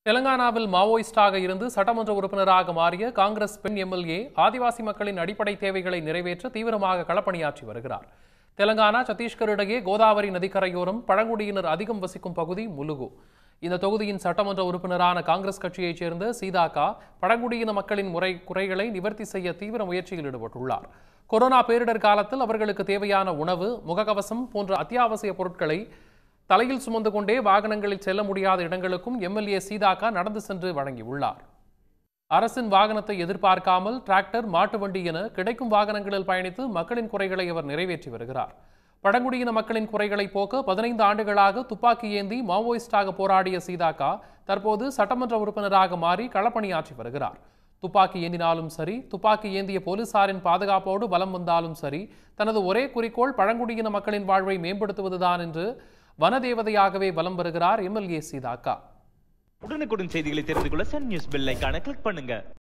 தெலங்கானாவில் மாவோயிஸ்டாக இருந்து சட்டமன்ற உறுப்பினராக மாறிய காங்கிரஸ் பெண் எம்எல்ஏ ஆதிவாசி மக்களின் அடிப்படை தேவைகளை நிறைவேற்ற தீவிரமாக களப்பணியாற்றி வருகிறார் தெலங்கானா சத்தீஸ்கர் இடையே கோதாவரி நதிக்கரையோரம் பழங்குடியினர் அதிகம் வசிக்கும் பகுதி முலுகு இந்த தொகுதியின் சட்டமன்ற உறுப்பினரான காங்கிரஸ் கட்சியைச் சேர்ந்த சீதாக்கா பழங்குடியின மக்களின் முறை குறைகளை நிவர்த்தி செய்ய தீவிர முயற்சியில் ஈடுபட்டுள்ளார் கொரோனா பேரிடர் காலத்தில் அவர்களுக்கு தேவையான உணவு முகக்கவசம் போன்ற அத்தியாவசிய பொருட்களை தலையில் சுமந்து கொண்டே வாகனங்களில் செல்ல முடியாத இடங்களுக்கும் எம்எல்ஏ சீதாக்கா நடந்து சென்று வழங்கியுள்ளார் அரசின் வாகனத்தை எதிர்பார்க்காமல் டிராக்டர் மாட்டு வண்டி என கிடைக்கும் வாகனங்களில் பயணித்து மக்களின் குறைகளை அவர் நிறைவேற்றி வருகிறார் பழங்குடியின மக்களின் குறைகளை போக்க பதினைந்து ஆண்டுகளாக துப்பாக்கி ஏந்தி மாவோயிஸ்டாக போராடிய சீதாக்கா தற்போது சட்டமன்ற உறுப்பினராக மாறி களப்பணியாற்றி வருகிறார் துப்பாக்கி ஏந்தினாலும் சரி துப்பாக்கி ஏந்திய போலீசாரின் பாதுகாப்போடு பலம் வந்தாலும் சரி தனது ஒரே குறிக்கோள் பழங்குடியின மக்களின் வாழ்வை மேம்படுத்துவதுதான் என்று வனதேவதையாகவே வலம் வருகிறார் எம்எல்ஏ சீதாக்கா உடனுக்குடன் செய்திகளை தெரிந்து கொள்ள சன் நியூஸ் பெல் ஐகானை கிளிக் பண்ணுங்க